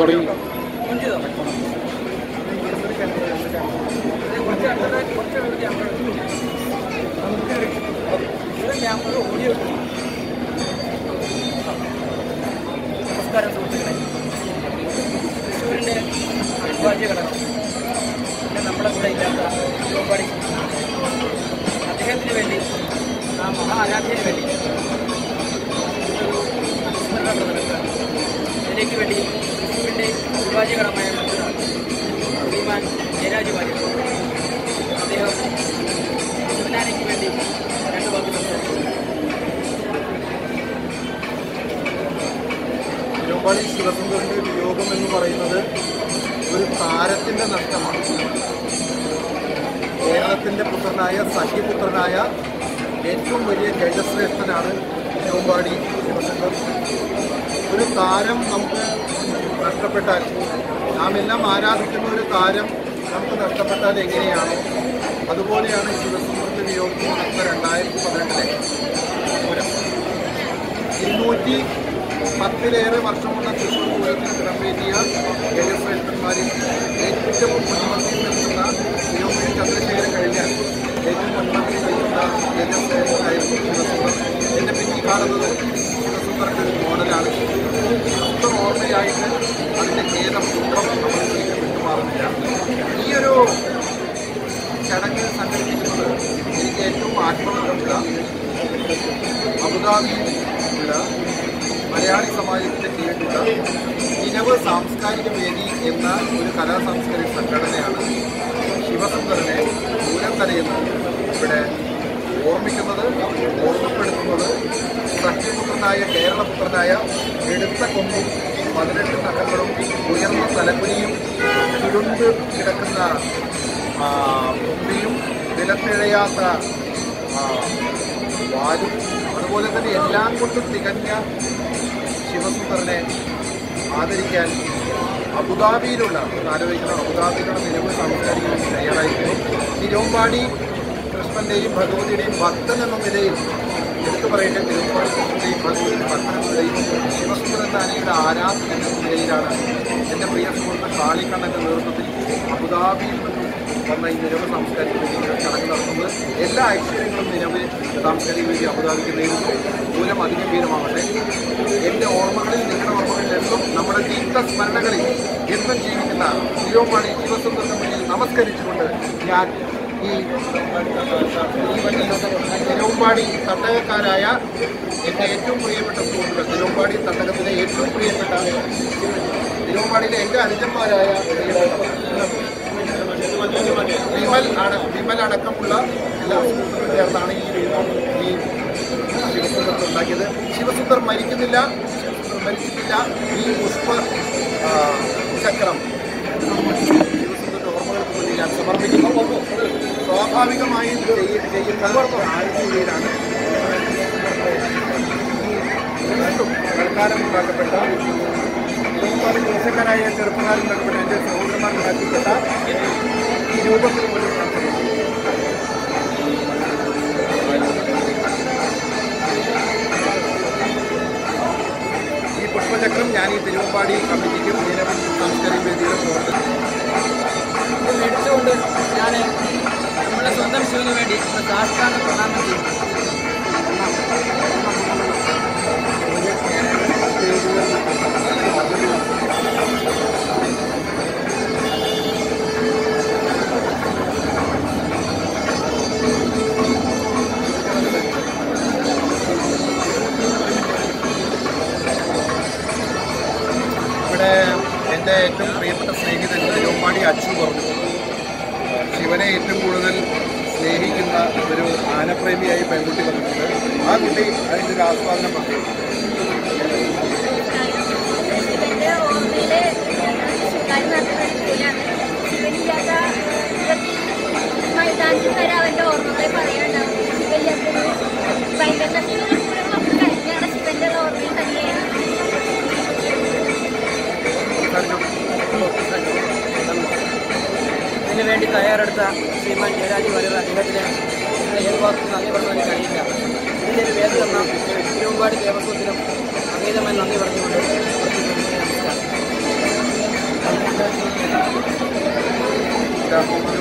തുടങ്ങി നമസ്കാരം സുഹൃത്തുക്കളെ തൃശ്ശൂരിൻ്റെ അവിഭാജ്യ ഘടകം പിന്നെ നമ്മുടെ കൂടെ ഇല്ലാത്ത ശിവപാടി അദ്ദേഹത്തിന് വേണ്ടി ആ മഹാ ആരാധ്യന് വേണ്ടി ഒരു അനുസ്മരണ പ്രകടനം ഇതിലേക്ക് വേണ്ടി തൃശ്ശൂരിൻ്റെ അവിഭാജ്യ ഘടകമായ മറ്റൊരാൾ ശ്രീമാൻ ജയരാജ് വാര്യർ അദ്ദേഹം ശിവനാനയ്ക്ക് വേണ്ടി രണ്ട് വാക്ക് സംസാരിച്ചു തിരുവമ്പാടി ശിവസുന്ദറിന്റെ വിയോഗം എന്ന് പറയുന്നത് ഒരു താരത്തിന്റെ നഷ്ടമാണ് കേരളത്തിന്റെ പുത്രനായ സഖ്യപുത്രനായ ഏറ്റവും വലിയ തേജശ്രേഷ്ഠനാണ് തിരുവമ്പാടി ശിവസുന്ദർ ഒരു താരം നമുക്ക് നഷ്ടപ്പെട്ടാൽ നാം എല്ലാം ആരാധിക്കുന്ന ഒരു താരം നമുക്ക് നഷ്ടപ്പെട്ടാൽ എങ്ങനെയാണോ അതുപോലെയാണ് ശിവസുന്ദറിന്റെ വിയോഗം നടന്ന രണ്ടായിരത്തി പതിനെട്ടിലെ പൂരം ഇരുന്നൂറ്റി പത്തിലേറെ വർഷമുള്ള തൃശ്ശൂർ പൂരത്തിൽ കിടപ്പേറ്റിയ ജയശ്രേഷ്ഠന്മാരിൽ ഏറ്റവും മുൻപന്തിയിൽ നിൽക്കുന്ന ശിവമണി ചന്ദ്രശേഖരൻ കഴിഞ്ഞാൽ ഏറ്റവും മുൻപന്തിയിൽ നിൽക്കുന്ന ജയശ്രേഷ്ഠനായിരുന്നു ശിവസുന്ദർ എന്നെ പറ്റി കാണുന്നത് ശിവസുന്ദറിൻ്റെ ഒരു മോഡലാണ് ശിവസുന്ദർ ഓർമ്മയായിട്ട് അതിൻ്റെ ഖേദം ദുഃഖം നമ്മൾ ഒരിക്കലും വിട്ടുമാറുന്നില്ല ഈ ഒരു ചടങ്ങ് സംഘടിപ്പിക്കുന്നത് എനിക്ക് ഏറ്റവും ആത്മബന്ധമുള്ള അബുദാബിയിലുള്ള മലയാളി സമാജത്തിന്റെ കീഴിലുള്ള ഇനവ് സാംസ്കാരിക വേദി എന്ന ഒരു കലാ സാംസ്കാരിക സംഘടനയാണ് ശിവസുന്ദരനെ ദൂരം കരയുന്നത് ഇവിടെ ഓർമ്മിക്കുന്നത് ഓർമ്മപ്പെടുത്തുന്നത് സഹ്യപുത്രനായ കേരളപുത്രനായ എടുത്ത കൊമ്പും പതിനെട്ട് നഖങ്ങളും ഉയർന്ന തലമുനിയും ചുരുണ്ട് കിടക്കുന്ന ആ, തുമ്പിയും വിലത്തിഴയാത്ത ആ, വാലും അതുപോലെ തന്നെ എല്ലാം കൊണ്ടും തികഞ്ഞ ശിവസുന്ദരനെ ആദരിക്കാൻ അബുദാബിയിലുള്ള ഒന്ന് ആലോചിക്കണം അബുദാബിയിലുള്ള നിരവധി സാംസ്കാരിക വേദി തയ്യാറായിരിക്കുന്നു തിരുവമ്പാടി കൃഷ്ണന്റെയും ഭഗവതിയുടെയും ഭക്തൻ എന്ന നിലയിൽ എടുത്തു പറയേണ്ട തിരുവമ്പാടി കൃഷ്ണന്റെയും ഭഗവതിയുടെ ഭക്തൻ എന്ന നിലയിൽ ശിവസുന്ദരൻ താനയുടെ ആരാധന എന്ന നിലയിലാണ് എൻ്റെ പ്രിയ സുഹൃത്ത് കാളിക്കണ്ണൻ്റെ നേതൃത്വത്തിൽ അബുദാബിയിൽ നിന്നും വന്ന ഈ നിരവധി സാംസ്കാരിക വേദികൾ ചടങ്ങ് നടത്തുന്നത് എല്ലാ ഐശ്വര്യങ്ങളും നിരവധി സാംസ്കാരിക വേദി അബുദാബിക്ക് നേരിടുന്നു മൂലം അതിഗംഭീരമാവട്ടെ എൻ്റെ ഓർമ്മകളിൽ നിങ്ങളുടെ ഓർമ്മകളിൽ എന്നും നമ്മുടെ ദീപ്ത സ്മരണകളിൽ എന്നും ജീവിക്കുന്ന തിരുവമ്പാടി ശിവസുന്ദറിന്റെ മുന്നിൽ നമസ്കരിച്ചുകൊണ്ട് ഞാൻ ഈ ഈ തിരുവമ്പാടി തട്ടകക്കാരായ എൻ്റെ ഏറ്റവും പ്രിയപ്പെട്ട സുഹൃത്തുക്കൾ തിരുവമ്പാടി തട്ടകത്തിലെ ഏറ്റവും പ്രിയപ്പെട്ട തിരുവമ്പാടിയിലെ എൻ്റെ അനുജന്മാരായ വിമൽ അട വിമൽ അടക്കമുള്ള എല്ലാ സുഹൃത്തുക്കളും ചേർന്നാണ് ഈ രൂപം ഈ ശിവസുന്ദർ ഉണ്ടാക്കിയത് ശിവസുന്ദർ മരിക്കുന്നില്ല ശിവസുന്ദർ മരിക്കുന്നില്ല ഈ പുഷ്പ ആ, ചക്രം ശിവസുന്ദറിന്റെ ഓർമ്മകൾക്ക് വേണ്ടി ഞാൻ സമർപ്പിക്കുന്നു സ്വാഭാവികമായും ചെയ്യ- ചെയ്യുന്ന ആഴ്ചയിലാണ് തൽക്കാലം ഉണ്ടാക്കപ്പെട്ട ഒരുപാട് ദേശക്കാരായ ചെറുപ്പക്കാരുണ്ടാക്കപ്പെട്ട എൻ്റെ സഹോദരന്മാർ ഉണ്ടാക്കപ്പെട്ട ഈ രൂപത്തിന് മുന്നിൽ ഞാൻ സമർപ്പിക്കുന്നു. ഈ പുഷ്പചക്രം ഞാൻ ഈ തിരുവമ്പാടി കമ്മിറ്റിക്കും നിലവിൽ സാംസ്കാരിക വേദിയുടെ പ്രവർത്തനം ഇത് മേടിച്ചുകൊണ്ട് ഞാൻ നമ്മുടെ സ്വന്തം ശിവന് വേണ്ടി ഒരു സാഷ്ടാംഗ പ്രണാമം ചെയ്യും ഇവിടെ എൻ്റെ ഏറ്റവും പ്രിയപ്പെട്ട സ്നേഹിതൻ തിരുവമ്പാടി അച്ചു പറഞ്ഞു ശിവനെ ഏറ്റവും കൂടുതൽ സ്നേഹിക്കുന്ന ഒരു ആനപ്രേമിയായി പെൺകുട്ടി വന്നിട്ടുണ്ട് ആ കുട്ടി അതിൻ്റെ ഒരു ആസ്വാദനം പറഞ്ഞു എൻ്റെ ഓർമ്മയിലെ ശിവകാരി നടത്തുന്ന ഒരു സ്കൂളാണ് ശിവനില്ലാത്ത ഇരുപത്തി മൈതാനത്തിൽ വരെ അവൻ്റെ ഓർമ്മകളെ പറയാനുണ്ടാവും ശിവനില്ലാത്തൊരു ഭയങ്കര നഷ്ടമുള്ള പൂരങ്ങളൊക്കെ കഴിഞ്ഞാണ് ശിവൻ്റെ ഓർമ്മയിൽ തന്നെയാണ് ഇതിനു വേണ്ടി തയ്യാറെടുത്ത ശ്രീമാൻ ജയരാജ് വാര്യർ അദ്ദേഹത്തിന് ഏത് വാക്കും നന്ദി പറഞ്ഞാൽ കഴിയില്ല ഇതിൻ്റെ ഒരു വേദി തന്ന തിരുവമ്പാടി ദേവസ്വത്തിനും അമിതമായി നന്ദി പറഞ്ഞുകൊണ്ട് നമസ്കാരം പറ്റില്ല